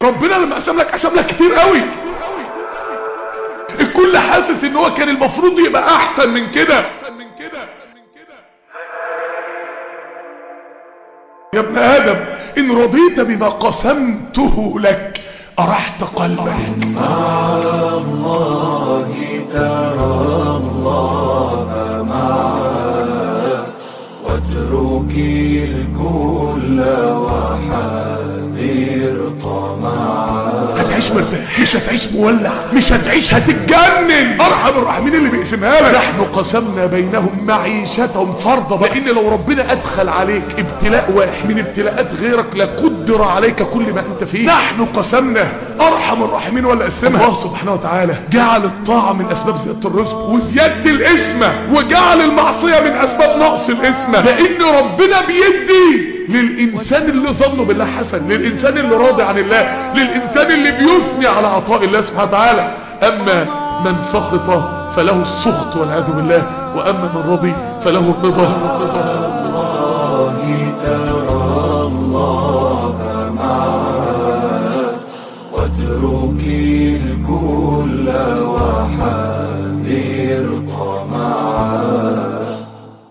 ربنا لما قسم لك قسم لك كتير قوي الكل حاسس ان هو كان المفروض يبقى احسن من كده يا ابن ادم ان رضيت بما قسمته لك ارحت قلبك على الله ترى الله معك واتركي الكل وحذر طمعك هتعيش مرتاح مش هتعيش مولع مش هتعيش هتتجنن ارحم الراحمين اللي بيقسمها لك نحن قسمنا بينهم معيشتهم فرضا لان لو ربنا ادخل عليك ابتلاء واحد من ابتلاءات غيرك لقدر عليك كل ما انت فيه نحن قسمنا ارحم الراحمين ولا قسمها الله سبحانه وتعالى جعل الطاعة من اسباب زيادة الرزق وزيادة الاسمة وجعل المعصية من اسباب نقص الاسمة لان ربنا بيدي للإنسان اللي ظنه بالله حسن للإنسان اللي راضي عن الله للإنسان اللي بيثني على عطاء الله سبحانه وتعالى أما من سخط فله السخط والعياذ بالله وأما من رضي فله الرضا الله ترى